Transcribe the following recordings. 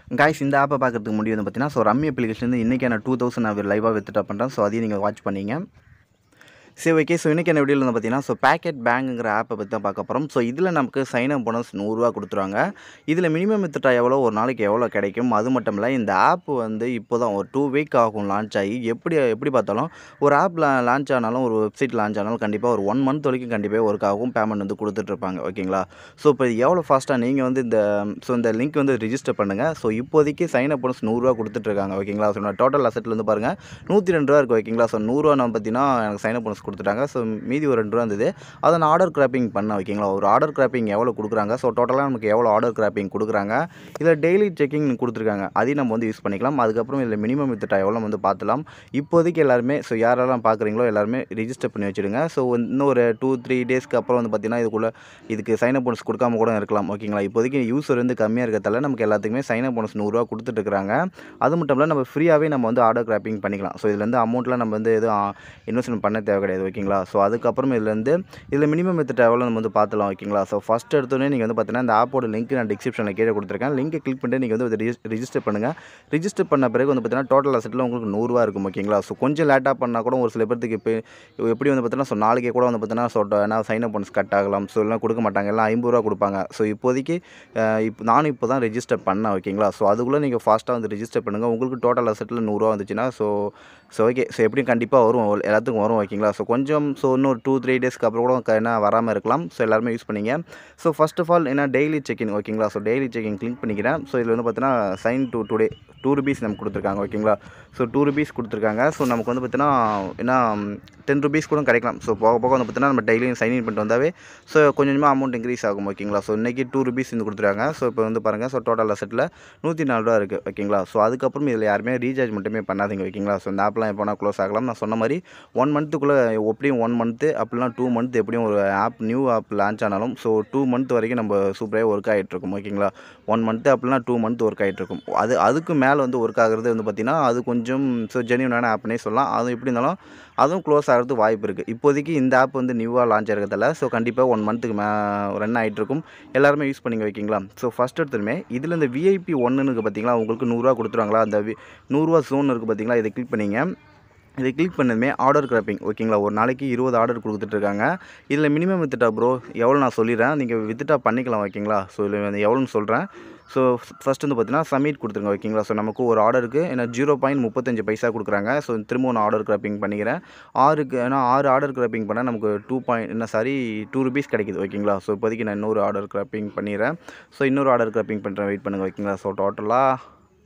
guys இந்த ஆப்பை பார்க்கறதுக்கு முடியும் வந்து பார்த்தீங்கன்னா ஸோ ரம்மி அப்ளிகேஷன் இன்றைக்கி நான் டூ தௌசண்ட் நான் லைவாக வித்துட்டா பண்ணுறேன் ஸோ அதையும் நீங்கள் வாட்ச் பண்ணீங்க சரி ஓகே ஸோ இன்றைக்கி என்ன வீடியோவில் வந்து பார்த்தீங்கன்னா ஸோ பேக்கெட் பேங்குங்கிற ஆப்பை பற்றி தான் பார்க்க போகிறோம் ஸோ இதில் நமக்கு சைன் அப் போனஸ் நூறுரூவா கொடுத்துருவாங்க இதில் மினிமம் வித்துட்டா எவ்வளோ ஒரு நாளைக்கு எவ்வளோ கிடைக்கும் அது மட்டும் இல்லை இந்த ஆப் வந்து இப்போ தான் ஒரு டூ வீக் ஆகும் லான்ச் ஆகி எப்படி எப்படி பார்த்தாலும் ஒரு ஆப் லான்ச் ஆனாலும் ஒரு வெப்சைட் லான்ச் ஆனாலும் கண்டிப்பாக ஒரு ஒன் மந்த் வரைக்கும் கண்டிப்பாக ஒர்க் ஆகும் பேமெண்ட் வந்து கொடுத்துட்ருப்பாங்க ஓகேங்களா ஸோ இப்போ எவ்வளோ ஃபாஸ்ட்டாக நீங்கள் வந்து இந்த ஸோ இந்த லிங்க் வந்து ரிஜிஸ்டர் பண்ணுங்கள் ஸோ இப்போதைக்கு சைன் அப் போனஸ் நூறுரூவா கொடுத்துட்ருக்காங்க ஓகேங்களா ஸோ நான் டோட்டல் அசெட்டில் வந்து பாருங்கள் நூற்றி ரெண்டு ரூபா இருக்குது ஓகேங்களா ஸோ நூறுரூவா நம்ம பார்த்தீங்கன்னா எனக்கு சைன் அப் போனஸ் கொடுத்துட்டாங்க ஸோ மீதி ஒரு ரெண்டு ரூபா இருந்தது அதை நான் ஆர்டர் கிராப்பிங் பண்ணேன் ஓகேங்களா ஒரு ஆர்டர் கிராப்பிங் எவ்வளோ கொடுக்குறாங்க ஸோ டோட்டலாக நமக்கு எவ்வளோ ஆர்டர் கிராப்பிங் கொடுக்குறாங்க இதில் டெய்லி செக்கிங் கொடுத்துருக்காங்க அதையும் நம்ம வந்து யூஸ் பண்ணிக்கலாம் அதுக்கப்புறம் இதில் மினிமம் வித்துட்டா எவ்வளோ நம்ம வந்து பார்த்துலாம் இப்போதைக்கு எல்லாருமே ஸோ யாரெல்லாம் பார்க்குறீங்களோ எல்லாருமே ரிஜிஸ்டர் பண்ணி வச்சுடுங்க ஸோ இன்னும் ஒரு டூ த்ரீ டேஸ்க்கு அப்புறம் வந்து பார்த்திங்கன்னா இதுக்குள்ளே இதுக்கு சைன் அப் போனஸ் கொடுக்காம கூட இருக்கலாம் ஓகேங்களா இப்போதைக்கு யூஸர் வந்து கம்மியாக இருக்கிறதால நமக்கு எல்லாத்துக்குமே சைன் அப் போனஸ் நூறுரூவா கொடுத்துட்ருக்காங்க அது மட்டும் இல்லை நம்ம ஃப்ரீயாகவே நம்ம வந்து ஆர்டர் கிராப்பிங் பண்ணிக்கலாம் ஸோ இதுலேருந்து அமௌண்ட்லாம் நம்ம வந்து எதுவும் இன்வெஸ்ட்மெண்ட் பண்ண தேவை கிடையாது ஓகேங்களா ஸோ அதுக்கப்புறம் இதுலேருந்து இதில் மினிமம் மெத்தட் எவ்வளோ நம்ம வந்து பார்த்துலாம் ஓகேங்களா ஸோ ஃபஸ்ட் எடுத்தோடனே நீங்கள் வந்து பார்த்தீங்கன்னா இந்த ஆப்போட லிங்க் நான் டிஸ்கிரிப்ஷனில் கீழே கொடுத்துருக்கேன் லிங்கை கிளிக் பண்ணிட்டு நீங்கள் வந்து ரிஜிஸ்டர் பண்ணுங்கள் ரிஜிஸ்டர் பண்ண பிறகு வந்து பார்த்தீங்கன்னா டோட்டல் அசெட்டில் உங்களுக்கு நூறுரூவா இருக்கும் ஓகேங்களா ஸோ கொஞ்சம் லேட்டாக பண்ணால் கூட ஒரு சில பேருக்கு இப்போ எப்படி வந்து பார்த்தீங்கன்னா ஸோ நாளைக்கே கூட வந்து பார்த்தீங்கன்னா ஸோ ஏன்னா சைன் அப் பண்ணஸ் கட் ஆகலாம் ஸோ எல்லாம் கொடுக்க மாட்டாங்க எல்லாம் ஐம்பது ரூபா கொடுப்பாங்க ஸோ இப்போதைக்கு இப்போ நானும் இப்போ தான் ரெஜிஸ்டர் பண்ணேன் ஓகேங்களா ஸோ அதுக்குள்ளே நீங்கள் ஃபாஸ்ட்டாக வந்து ரெஜிஸ்டர் பண்ணுங்கள் உங்களுக்கு டோட்டல் அசெட்டில் நூறுரூவா வந்துச்சுன்னா ஸோ ஸோ ஓகே ஸோ எப்படியும் கண்டிப்பாக வரும் எல்லாத்துக்கும் வரும் ஓகேங்களா ஸோ கொஞ்சம் ஸோ இன்னொரு டூ த்ரீ டேஸ்க்கு அப்புறம் கூட என்ன வராமல் இருக்கலாம் ஸோ எல்லாருமே யூஸ் பண்ணிங்க ஸோ ஃபஸ்ட் ஆஃப் ஆல் என்ன டெய்லி செக்கிங் ஓகேங்களா ஸோ டெய்லி செக்கிங் கிளிக் பண்ணிக்கிறேன் ஸோ இதில் வந்து பார்த்தீங்கன்னா sign to today two rupees நமக்கு கொடுத்துருக்காங்க ஓகேங்களா ஸோ டூ ருபீஸ் கொடுத்துருக்காங்க ஸோ நமக்கு வந்து பார்த்தீங்கன்னா என்ன டென் ருபீஸ் கூட கிடைக்கலாம் ஸோ போக போக வந்து பார்த்தீங்கன்னா நம்ம டெய்லியும் சைன் இன் பண்ணிட்டு வந்தாவே ஸோ கொஞ்சம் கொஞ்சமாக அமௌண்ட் இன்க்ரீஸ் ஆகும் ஓகேங்களா ஸோ இன்றைக்கி டூ ருபீஸ் வந்து கொடுத்துருக்காங்க ஸோ இப்போ வந்து பாருங்கள் ஸோ டோட்டல் அசெட்டில் நூற்றி நாலு ரூபா இருக்குது ஓகேங்களா ஸோ அதுக்கப்புறம் இதில் யாருமே ரீசார்ஜ் மட்டுமே பண்ணாதீங்க ஓகேங்களா ஸோ இந்த ஆப்லாம் எப்போனா க்ளோஸ் ஆகலாம் நான் சொன்ன மாதிரி ஒன் மந்த்துக்குள்ளே எப்படியும் ஒன் மந்த்து அப்படிலாம் டூ மந்த் எப்படியும் ஒரு ஆப் நியூ ஆப் லான்ச் ஆனாலும் ஸோ டூ மந்த் வரைக்கும் நம்ம சூப்பராக ஒர்க் ஆகிட்ருக்கும் ஓகேங்களா ஒன் மந்த்து அப்படிலாம் டூ மந்த் ஒர்க் ஆகிட்ருக்கும் அது அதுக்கு மேலே வந்து ஒர்க் ஆகிறது வந்து பார்த்திங்கன்னா அது கொஞ்சம் ஸோ ஜென்யூனான ஆப்னே சொல்லலாம் அது எப்படி இருந்தாலும் அதுவும் க்ளோஸ் ஆகிறது வாய்ப்பு இருக்குது இப்போதைக்கு இந்த ஆப் வந்து நியூவாக லான்ச் ஆகிறதால ஸோ கண்டிப்பாக ஒன் மந்த்துக்கு மே ரன் ஆகிட்ருக்கும் எல்லாருமே யூஸ் பண்ணிங்க வைக்கிங்களா ஸோ ஃபஸ்ட் எடுத்துமே இதில் இந்த விஐபி ஒன்றுன்னு இருக்குது பார்த்தீங்களா உங்களுக்கு நூறுரூவா கொடுத்துருவாங்களா அந்த வி நூறுரூவா ஜோன் இருக்குது பார்த்தீங்களா இதை கிளிக் பண்ணிங்க இதை கிளிக் பண்ணதுமே ஆர்டர் கிராப்பிங் ஓகேங்களா ஒரு நாளைக்கு இருபது ஆர்டர் கொடுத்துட்ருக்காங்க இதில் மினிமம் வித்துட்டா ப்ரோ எவ்வளோ நான் சொல்லிடுறேன் நீங்கள் வித்துட்டா பண்ணிக்கலாம் ஓகேங்களா ஸோ இதில் எவ்வளோன்னு சொல்கிறேன் ஸோ ஃபஸ்ட் வந்து பார்த்தீங்கன்னா சப்மிட் கொடுத்துருங்க ஓகேங்களா ஸோ நமக்கு ஒரு ஆர்டருக்கு ஏன்னா ஜீரோ பாயிண்ட் முப்பத்தஞ்சு பைசா கொடுக்குறாங்க ஸோ திரும்ப நான் ஆர்டர் கிராப்பிங் பண்ணிக்கிறேன் ஆறுக்கு ஏன்னா ஆறு ஆர்டர் கிராப்பிங் பண்ணால் நமக்கு டூ பாயிண்ட் என்ன சாரி டூ ருபீஸ் கிடைக்குது ஓகேங்களா ஸோ இப்போதைக்கு நான் இன்னொரு ஆர்டர் கிராப்பிங் பண்ணிடுறேன் ஸோ இன்னொரு ஆர்டர் கிராப்பிங் பண்ணுறேன் வெயிட் பண்ணுங்கள் ஓகேங்களா ஸோ டோட்டலாக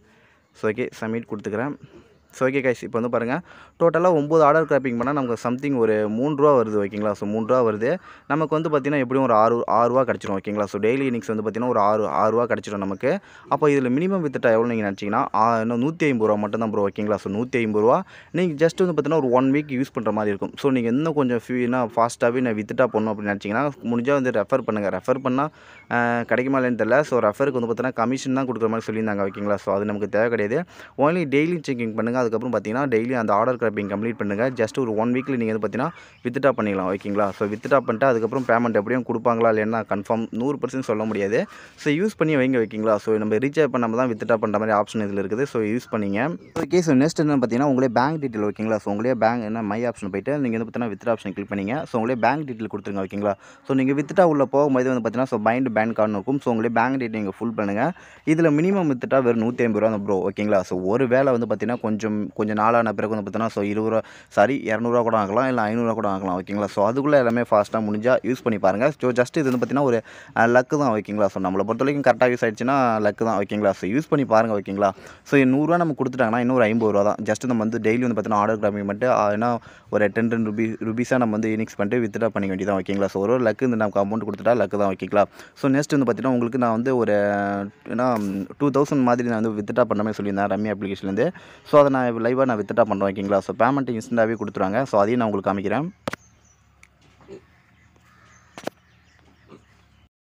ஸோ ஓகே சப்மிட் கொடுத்துக்கிறேன் ஸோ ஓகே கைஸ் இப்போ வந்து பாருங்கள் டோட்டலாக ஒம்பது ஆர்டர் கிராப்பிங் பண்ணால் நமக்கு சம்திங் ஒரு மூணு ரூபா வருது ஓகேங்களா ஸோ மூணு ரூபா வருது நமக்கு வந்து பார்த்திங்கன்னா எப்படியும் ஒரு ஆறு ஆறு ரூபா கிடச்சிரும் ஓகேங்களா ஸோ டெய்லி இனிக்ஸ் வந்து பார்த்திங்கன்னா ஒரு ஆறு ஆறு ரூபா கிடச்சிரும் நமக்கு அப்போ இதில் மினிமம் வித்துட்டா எவ்வளோ நீங்கள் நினச்சிங்கன்னா இன்னும் நூற்றி ஐம்பது ரூபா மட்டும் தான் ப்ரோ ஓகேங்களா ஸோ நூற்றி ஐம்பது ரூபா நீங்கள் ஜஸ்ட் வந்து பார்த்திங்கன்னா ஒரு ஒன் வீக் யூஸ் பண்ணுற மாதிரி இருக்கும் ஸோ நீங்கள் இன்னும் கொஞ்சம் ஃபியூனா ஃபாஸ்ட்டாகவே நான் வித்துட்டா பண்ணணும் அப்படின்னு நினச்சிங்கன்னா முடிஞ்சால் வந்து ரெஃபர் பண்ணுங்கள் ரெஃபர் பண்ணால் கிடைக்குமா இல்லைன்னு தெரியல ஸோ ரெஃபருக்கு வந்து பார்த்தீங்கன்னா கமிஷன் தான் கொடுக்குற மாதிரி சொல்லியிருந்தாங்க ஓகேங்களா ஸோ அது நமக்கு தேவை கிடையாது ஓன்லி டெய்லி செக்கிங் பண்ணுங்கள் அதுக்கப்புறம் பார்த்தீங்கன்னா டெய்லி அந்த ஆர்டர் கிராப்பிங் கம்ப்ளீட் பண்ணுங்கள் ஜஸ்ட் ஒரு ஒன் வீக்கில் நீங்கள் வந்து பார்த்தீங்கன்னா வித்ட்ரா பண்ணிக்கலாம் ஓகேங்களா ஸோ வித்ட்ரா பண்ணிட்டு அதுக்கப்புறம் பேமெண்ட் எப்படியும் கொடுப்பாங்களா இல்லைன்னா கன்ஃபார்ம் நூறு பர்சன்ட் சொல்ல முடியாது ஸோ யூஸ் பண்ணி வைங்க வைக்கிங்களா ஸோ நம்ம ரீசார்ஜ் பண்ணாமல் தான் வித்ட்ரா பண்ணுற மாதிரி ஆப்ஷன் இதில் இருக்குது ஸோ யூஸ் பண்ணிங்க ஓகே ஸோ நெக்ஸ்ட் என்ன பார்த்தீங்கன்னா உங்களே பேங்க் டீட்டெயில் ஓகேங்களா ஸோ உங்களே பேங்க் என்ன மை ஆப்ஷன் போயிட்டு நீங்கள் வந்து பார்த்தீங்கன்னா வித்ட்ரா ஆப்ஷன் கிளிக் பண்ணிங்க ஸோ உங்களே பேங்க் டீட்டெயில் கொடுத்துருங்க ஓகேங்களா ஸோ நீங்கள் வித்ட்ரா உள்ள போகும்போது வந்து பார்த்தீங்கன்னா ஸோ பைண்ட் பேங்க் கார்டு இருக்கும் ஸோ உங்களே பேங்க் டீட்டெயில் நீங்கள் ஃபுல் பண்ணுங்கள் இதில் மினிமம் வித்ட்ரா வெறும் நூற்றி ஐம்பது ரூபா ப்ரோ ஓகேங்களா ஸோ ஒரு வேலை வந்து பார்த்தீங்கன்னா கொஞ்சம் கொஞ்சம் நாளான பிறகு வந்து பார்த்தீங்கன்னா ஸோ இருபது ரூபா சாரி இரநூறுவா கூட ஆகலாம் இல்லை ஐநூறுரூவா கூட ஆகலாம் ஓகேங்களா ஸோ அதுக்குள்ளே எல்லாமே ஃபாஸ்ட்டாக முடிஞ்சால் யூஸ் பண்ணி பாருங்கள் ஸோ ஜஸ்ட் இது வந்து பார்த்தீங்கன்னா ஒரு லக்கு தான் ஓகேங்களா ஸோ நம்மளை பொறுத்த வரைக்கும் கரெக்டாக யூஸ் ஆயிடுச்சுன்னா லக்கு தான் ஓகேங்களா ஸோ யூஸ் பண்ணி பாருங்கள் ஓகேங்களா ஸோ நூறுரூவா நம்ம கொடுத்துட்டாங்கன்னா இன்னொரு ஐம்பது ரூபா தான் ஜஸ்ட் நம்ம வந்து டெய்லி வந்து பார்த்தீங்கன்னா ஆர்டர் கிராமிங் பண்ணிட்டு ஏன்னா ஒரு டென் டென் ருபீஸ் ருபீஸாக நம்ம வந்து இனிக்ஸ் பண்ணிட்டு வித்ட்ரா பண்ணிக்க வேண்டியதான் ஓகேங்களா ஸோ ஒரு லக்கு இந்த நமக்கு அமௌண்ட் கொடுத்துட்டா லக்கு தான் ஓகேங்களா ஸோ நெக்ஸ்ட் வந்து பார்த்தீங்கன்னா உங்களுக்கு நான் வந்து ஒரு ஏன்னா டூ தௌசண்ட் மாதிரி நான் வந்து வித்ட்ரா பண்ண மாதிரி சொல்லியிருந்தேன் ரம்மி அப்ளிகேஷன்லேருந்து ஸோ அதை நான் லைவாக நான் வித்ட்ரா பண்ணுறேன் ஓகேங்களா ஸோ பேமெண்ட் இன்ஸ்டண்ட்டாகவே கொடுத்துருவாங்க ஸோ அதையும் நான் உங்களுக்கு காமிக்கிறேன்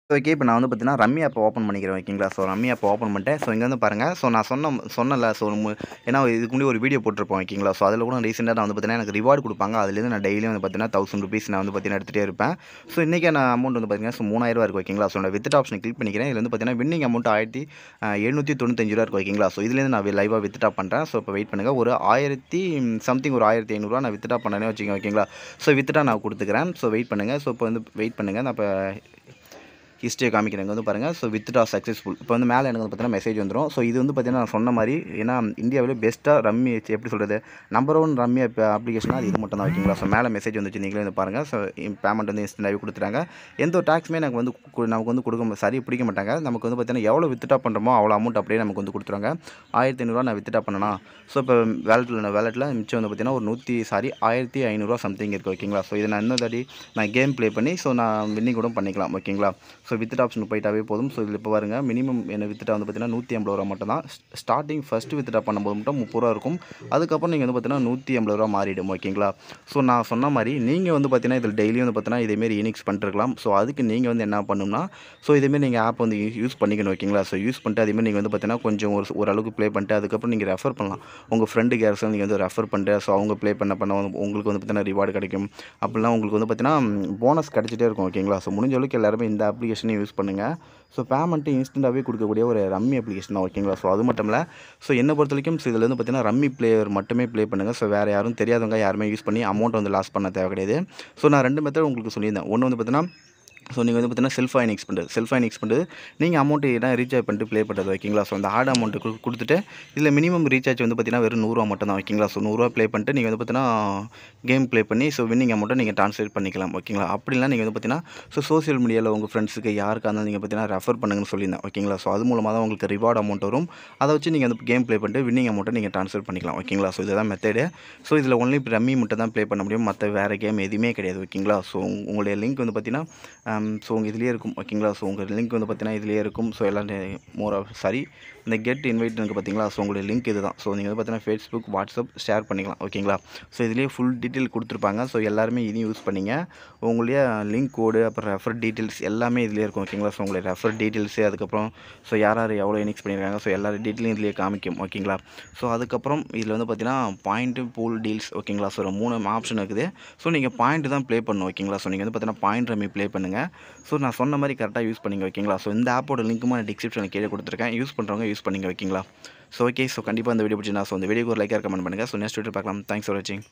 ஓகே இப்போ நான் வந்து பார்த்தீங்கன்னா ரம்மி ஆப் ஓப்பன் பண்ணிக்கிறேன் ஓகேங்களா ஸோ ரம்மி ஆப் ஓப்பன் பண்ணிட்டேன் ஸோ இங்கே வந்து பாருங்கள் ஸோ நான் சொன்ன சொன்னல ஸோ மு- ஏன்னா இதுக்கு முன்னாடி ஒரு வீடியோ போட்டிருப்போம் ஓகேங்களா ஸோ அதில் கூட ரீசெண்டாக நான் வந்து பார்த்தீங்கன்னா எனக்கு ரிவார்டு கொடுப்பாங்க அதுலேருந்து நான் டெய்லியும் வந்து பார்த்தீங்கன்னா தௌசண்ட் ருபீஸ் நான் வந்து பார்த்தீங்கன்னா எடுத்துகிட்டே இருப்பேன் ஸோ இன்றைக்கான அமௌண்ட் வந்து பார்த்தீங்கன்னா ஸோ மூணாயிரரூவா இருக்குது ஓகேங்களா ஸோ நான் வித் ஆப்ஷன் கிளிக் பண்ணிக்கிறேன் இதில் வந்து பார்த்தீங்கன்னா வின்னிங் அமௌண்ட் ஆயிரத்தி எழுநூற்றி தொண்ணூத்தஞ்சு ரூபா இருக்குது ஓகேங்களா ஸோ இதுலேருந்து நான் லைவாக வித்ட்ரா பண்ணுறேன் ஸோ இப்போ வெயிட் பண்ணுங்கள் ஒரு ஆயிரத்தி சம்திங் ஒரு ஆயிரத்தி ஐநூறுரூவா நான் வித்ட்ரா பண்ணனே வச்சுக்கோங்க ஓகேங்களா ஸோ வித்ட்ரா நான் கொடுத்துக்கிறேன் ஸோ வெயிட் பண்ணுங்கள் ஸோ இப்போ வந்து வெயிட் பண்ணுங்கள் நான் இப்போ ஹிஸ்ட்ரியை காமிக்கிறேன் இங்க வந்து பாருங்கள் ஸோ வித்ட்ரா சக்ஸஸ்ஃபுல் இப்போ வந்து மேலே எனக்கு வந்து பார்த்தீங்கன்னா மெசேஜ் வந்துடும் ஸோ இது வந்து பார்த்தீங்கன்னா நான் சொன்ன மாதிரி ஏன்னா இந்தியாவில் பெஸ்ட்டாக ரம்மி எப்படி சொல்கிறது நம்பர் ஒன் ரம்மி அப்ளிகேஷனாக அது இது மட்டும் தான் ஓகேங்களா ஸோ மேலே மெசேஜ் வந்துச்சு நீங்களே வந்து பாருங்கள் ஸோ பேமெண்ட் வந்து இன்ஸ்டன்டாகவே கொடுத்துட்டாங்க எந்த ஒரு டேக்ஸுமே எனக்கு வந்து கு- நமக்கு வந்து கொடுக்க ம- சரி பிடிக்க மாட்டாங்க நமக்கு வந்து பார்த்தீங்கன்னா எவ்வளோ வித்ட்ரா பண்ணுறோமோ அவ்வளோ அமௌண்ட் அப்படியே நமக்கு வந்து கொடுத்துருவாங்க ஆயிரத்தி ஐநூறுரூவா நான் வித்ட்ரா பண்ணனா ஸோ இப்போ வேலெட்டில் வேலெட்டில் மிச்சம் வந்து பார்த்தீங்கன்னா ஒரு நூற்றி சாரி ஆயிரத்தி ஐநூறுரூவா சம்திங் இருக்குது ஓகேங்களா ஸோ இதை நான் இன்னொரு தாட்டி நான் கேம் ப்ளே பண்ணி ஸோ நான் வின்னிங் கூட பண்ணிக்கலாம் ஓகேங்களா ஸோ வித்ட் ஆப்ஷன் போயிட்டாவே போதும் ஸோ இதில் இப்போ பாருங்க மினிமம் என்ன வித்ட்ரா வந்து பார்த்தீங்கன்னா நூற்றி ஐம்பது ரூபா மட்டும் தான் ஸ்டார்டிங் ஃபஸ்ட்டு வித்ட்ரா பண்ணும்போது மட்டும் முப்பது ரூபா இருக்கும் அதுக்கப்புறம் நீங்கள் வந்து பார்த்தீங்கன்னா நூற்றி ஐம்பது ரூபா மாறிடும் ஓகேங்களா ஸோ நான் சொன்ன மாதிரி நீங்கள் வந்து பார்த்தீங்கன்னா இதில் டெய்லி வந்து பார்த்தீங்கன்னா இதேமாரி இனிக்ஸ் பண்ணிருக்கலாம் ஸோ அதுக்கு நீங்கள் வந்து என்ன பண்ணணும்னா ஸோ இதேமாரி நீங்கள் ஆப் வந்து யூஸ் பண்ணிக்கணும் ஓகேங்களா ஸோ யூஸ் பண்ணிட்டு அதேமாதிரி நீங்கள் வந்து பார்த்தீங்கன்னா கொஞ்சம் ஒரு ஓரளவுக்கு ப்ளே பண்ணிட்டு அதுக்கப்புறம் நீங்கள் ரெஃபர் பண்ணலாம் உங்கள் ஃப்ரெண்டுக்கு யாராச்சும் நீங்கள் வந்து ரெஃபர் பண்ணிட்டு ஸோ அவங்க ப்ளே பண்ண பண்ண வந்து உங்களுக்கு வந்து பார்த்தீங்கன்னா ரிவார்டு கிடைக்கும் அப்படிலாம் உங்களுக்கு வந்து பார்த்தீங்கன்னா போனஸ் கிடச்சிட்டே இருக்கும் ஓகேங்களா ஸோ முடிஞ்ச அளவுக்கு எல்லாருமே இந்த அப்ளிகேஷனை யூஸ் பண்ணுங்கள் ஸோ பேமெண்ட்டு இன்ஸ்டண்ட்டாகவே கொடுக்கக்கூடிய ஒரு ரம்மி அப்ளிகேஷன் தான் ஓகேங்களா ஸோ அது மட்டும் இல்லை ஸோ என்னை பொறுத்த வரைக்கும் ஸோ இதில் வந்து பார்த்தீங்கன்னா ரம்மி பிளேயர் மட்டுமே ப்ளே பண்ணுங்கள் ஸோ வேறு யாரும் தெரியாதவங்க யாருமே யூஸ் பண்ணி அமௌண்ட் வந்து லாஸ் பண்ண தேவை கிடையாது ஸோ நான் ரெண்டு மெத்தட் உங்களுக்கு சொல்லியிருந்தேன் ஒன்று வந்து பார்த்தீங்கன்னா ஸோ நீங்கள் வந்து பார்த்தீங்கன்னா செல்ஃப் ஐனிக்ஸ் பண்ணுறது செல்ஃப் ஐனிக்ஸ் பண்ணுறது நீங்கள் அமௌண்ட்டு என்ன ரீசார்ஜ் பண்ணிட்டு ப்ளே பண்ணுறது ஓகேங்களா ஸோ அந்த ஆட் அமௌண்ட்டு கு கொடுத்துட்டு இதில் மினிமம் ரீசார்ஜ் வந்து பார்த்தீங்கன்னா வெறும் நூறுரூவா மட்டும் தான் ஓகேங்களா ஸோ நூறுரூவா ப்ளே பண்ணிட்டு நீங்கள் வந்து பார்த்தீங்கன்னா கேம் ப்ளே பண்ணி ஸோ வின்னிங் அமௌண்ட்டை நீங்கள் ட்ரான்ஸ்ஃபர் பண்ணிக்கலாம் ஓகேங்களா அப்படிலாம் நீங்கள் வந்து பார்த்தீங்கன்னா ஸோ சோஷியல் மீடியாவில் உங்கள் ஃப்ரெண்ட்ஸுக்கு யாருக்காக இருந்தாலும் நீங்கள் பார்த்தீங்கன்னா ரெஃபர் பண்ணுங்கன்னு சொல்லியிருந்தேன் ஓகேங்களா ஸோ அது மூலமாக தான் உங்களுக்கு ரிவார்ட் அமௌண்ட் வரும் அதை வச்சு நீங்கள் வந்து கேம் ப்ளே பண்ணிட்டு வின்னிங் அமௌண்ட்டை நீங்கள் ட்ரான்ஸ்ஃபர் பண்ணிக்கலாம் ஓகேங்களா ஸோ இதுதான் மெத்தடு ஸோ இதில் ஒன்லி ரம்மி மட்டும் தான் ப்ளே பண்ண முடியும் மற்ற வேறு கேம் எதுவுமே கிடையாது ஓகேங்களா ஸோ உங்களுடைய லிங்க் வந்து பார்த்தீங்கன்னா ஸோ உங்கள் இதுலேயே இருக்கும் ஓகேங்களா ஸோ உங்கள் லிங்க் வந்து பார்த்தீங்கன்னா இதுலேயே இருக்கும் ஸோ எல்லாம் மோர் சாரி இந்த கெட் இன்வைட் இருக்குது பார்த்தீங்களா ஸோ உங்களுடைய லிங்க் இது தான் ஸோ நீங்கள் வந்து பார்த்தீங்கன்னா ஃபேஸ்புக் வாட்ஸ்அப் ஷேர் பண்ணிக்கலாம் ஓகேங்களா ஸோ இதுலேயே ஃபுல் டீட்டெயில் கொடுத்துருப்பாங்க ஸோ எல்லாருமே இதையும் யூஸ் பண்ணிங்க உங்களுடைய லிங்க் கோடு அப்புறம் ரெஃபர் டீட்டெயில்ஸ் எல்லாமே இதுலேயே இருக்கும் ஓகேங்களா ஸோ உங்களுடைய ரெஃபர் டீட்டெயில்ஸு அதுக்கப்புறம் ஸோ யார் யார் எவ்வளோ இனிக்ஸ் பண்ணியிருக்காங்க ஸோ எல்லா டீட்டெயிலும் இதுலேயே காமிக்கும் ஓகேங்களா ஸோ அதுக்கப்புறம் இதில் வந்து பார்த்தீங்கன்னா பாயிண்ட்டு பூல் டீல்ஸ் ஓகேங்களா ஸோ ஒரு மூணு ஆப்ஷன் இருக்குது ஸோ நீங்கள் பாயிண்ட் தான் ப்ளே பண்ணணும் ஓகேங்களா ஸோ நீங்கள் வந்து பார்த்தீங்கன்னா பாயிண்ட் ரம்மி ப்ளே பண்ணுங்கள் ஸோ நான் சொன்ன மாதிரி கரெக்டாக யூஸ் பண்ணிங்க ஓகேங்களா ஸோ இந்த ஆப்போட லிங்க்குமா நான் டிஸ்கிரிப்ஷனில் கீழே கொடுத்துருக்கேன் யூஸ் பண்ணுறவங்க யூஸ் பண்ணிங்க ஓகேங்களா ஸோ ஓகே ஸோ கண்டிப்பாக இந்த வீடியோ பிடிச்சிருந்தா ஸோ இந்த வீடியோக்கு ஒரு லைக்காக கமெண்ட் பண்ணுங்கள் ஸோ நெக்ஸ்ட் வீடியோ பார்க்கலாம் தேங்க்ஸ் ஃபார் வாட்சிங்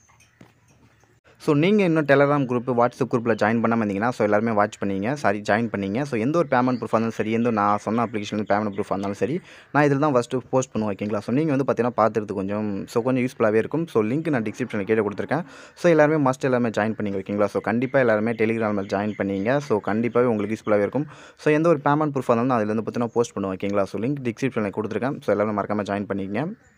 ஸோ நீங்கள் இன்னும் டெலகிராம் குரூப் வாட்ஸ்அப் குரூப்பில் ஜாயின் பண்ணாமல் இருந்தீங்கன்னா ஸோ எல்லாருமே வாட்ச் பண்ணீங்க சாரி ஜாயின் பண்ணீங்க ஸோ எந்த ஒரு பேமெண்ட் ப்ரூஃப் இருந்தாலும் சரி எந்த ஒரு நான் சொன்ன அப்ளிகேஷன் பேமெண்ட் ப்ரூஃப் இருந்தாலும் சரி நான் இதில் தான் ஃபஸ்ட்டு போஸ்ட் பண்ணுவேன் ஓகேங்களா ஸோ நீங்கள் வந்து பார்த்தீங்கன்னா பார்த்துறது கொஞ்சம் ஸோ கொஞ்சம் யூஸ்ஃபுல்லாகவே இருக்கும் ஸோ லிங்க் நான் டிஸ்கிரிப்ஷனில் கீழே கொடுத்துருக்கேன் ஸோ எல்லாருமே மஸ்ட் எல்லாமே ஜாயின் பண்ணிங்க ஓகேங்களா ஸோ கண்டிப்பாக எல்லாருமே டெலிகிராமில் ஜாயின் பண்ணீங்க ஸோ கண்டிப்பாகவே உங்களுக்கு யூஸ்ஃபுல்லாகவே இருக்கும் ஸோ எந்த ஒரு பேமெண்ட் ப்ரூஃப் இருந்தாலும் நான் அதில் வந்து பார்த்தீங்கன்னா போஸ்ட் பண்ணுவேன் ஓகேங்களா ஸோ லிங்க் டிஸ்கிரிப்ஷனில் கொடுத்துருக்கேன் ஸோ எல்லாருமே மறக்காமல் ஜாயின் பண்ணிக்கங்க